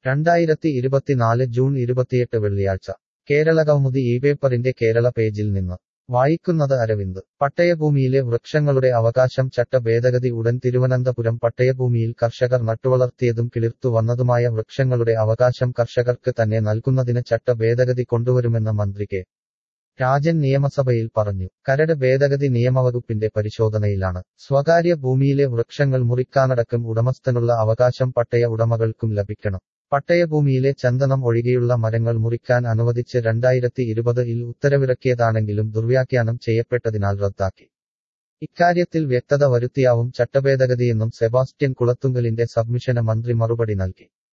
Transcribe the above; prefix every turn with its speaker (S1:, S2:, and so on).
S1: രണ്ടായിരത്തി ഇരുപത്തിനാല് ജൂൺ ഇരുപത്തിയെട്ട് വെള്ളിയാഴ്ച കേരള കൗമുദി ഈ പേപ്പറിന്റെ കേരള പേജിൽ നിന്ന് വായിക്കുന്നത് അരവിന്ദ് പട്ടയഭൂമിയിലെ വൃക്ഷങ്ങളുടെ അവകാശം ചട്ട ഭേദഗതി ഉടൻ തിരുവനന്തപുരം പട്ടയഭൂമിയിൽ കർഷകർ നട്ടുവളർത്തിയതും കിളിർത്തു വന്നതുമായ വൃക്ഷങ്ങളുടെ അവകാശം കർഷകർക്ക് തന്നെ നൽകുന്നതിന് ചട്ട ഭേദഗതി കൊണ്ടുവരുമെന്ന് മന്ത്രി കെ രാജൻ നിയമസഭയിൽ പറഞ്ഞു കരട് ഭേദഗതി നിയമവകുപ്പിന്റെ പരിശോധനയിലാണ് സ്വകാര്യ ഭൂമിയിലെ വൃക്ഷങ്ങൾ മുറിക്കാനടക്കം ഉടമസ്ഥനുള്ള അവകാശം പട്ടയ ഉടമകൾക്കും ലഭിക്കണം പട്ടയഭൂമിയിലെ ചന്ദനം ഒഴികെയുള്ള മരങ്ങൾ മുറിക്കാൻ അനുവദിച്ച് രണ്ടായിരത്തി ഇരുപത് ഇൽ ഉത്തരവിറക്കിയതാണെങ്കിലും ദുർവ്യാഖ്യാനം ചെയ്യപ്പെട്ടതിനാൽ റദ്ദാക്കി ഇക്കാര്യത്തിൽ വ്യക്തത വരുത്തിയാവും ചട്ടഭേദഗതിയെന്നും സെബാസ്റ്റ്യൻ കുളത്തുങ്കലിന്റെ സബ്മിഷന് മന്ത്രി മറുപടി നൽകി